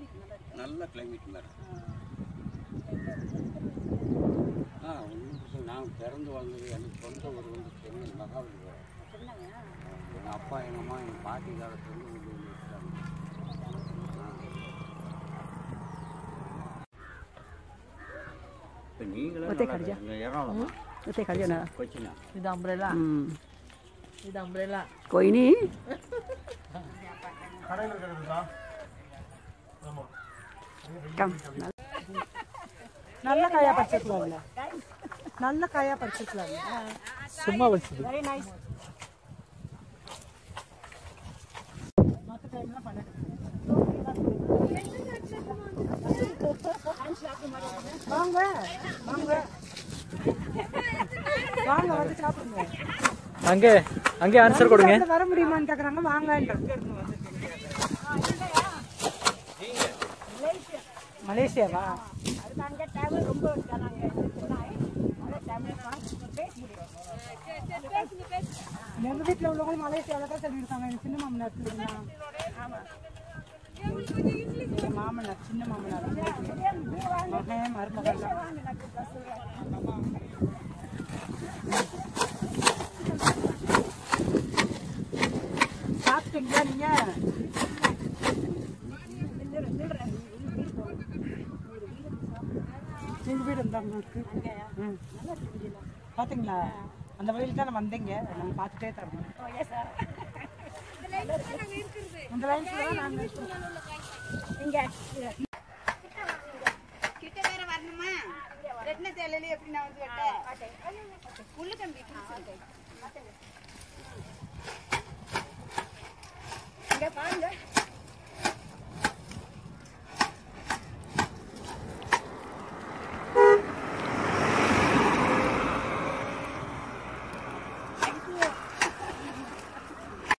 நல்ல climate madam ஆ ஒன்றும் பிரச்சனை நான் பிறந்து வளர்ந்தது எனக்கு சொந்த ஊர் வந்து சென்னை மகாபலிபுரம் எங்கள் அப்பா எங்கள் அம்மா எங்கள் பாட்டி காலத்துலேருந்து இங்கே வந்து இருக்காங்க இப்போ நீங்களும் ஒத்தே நல்லா கடிஜா. இந்த இடம் उते खड़ी ना கொச்சினா இது அம்ப்ரெல்லா हम्म இது அம்ப்ரெல்லா कोई नहीं कम நல்ல காயா பறிச்சிருக்கலாம்ல நல்ல காயா பறிச்சிருக்கலாம்ல சும்மா வச்சது வெரி நைஸ் மற்ற டைம்லாம் பண்ண வாங்க வாங்க வாங்க வந்து சாப்பிடுங்க அங்கே அங்கே ஆன்சர் கொடுங்க உள்ள வர முடியுமான்னு கேக்குறாங்க வாங்கன்ற மலேசியாவா எங்க வீட்டுல உள்ளவங்க மலேசியாவில தான் சொல்லியிருக்காங்க எங்க சின்ன மாமனார் தெரியுமா எங்க மாமனார் சின்ன மாமனார் மகன் மருமகள் சாப்பிட்டீங்களா நீங்க எங்க வீடு இருந்தா உங்களுக்கு ம். பாத்தீங்களா அந்த வழியில தான் வந்தீங்க நம்ம பார்த்துட்டே தரணும் அந்த லைன்ஸ்ல தான் நாங்க கிட்ட வேற வரணுமா ரெட்டின தேலையில எப்படி நான் வந்து வெட்ட முள்ளு கம்பி இங்க பாருங்க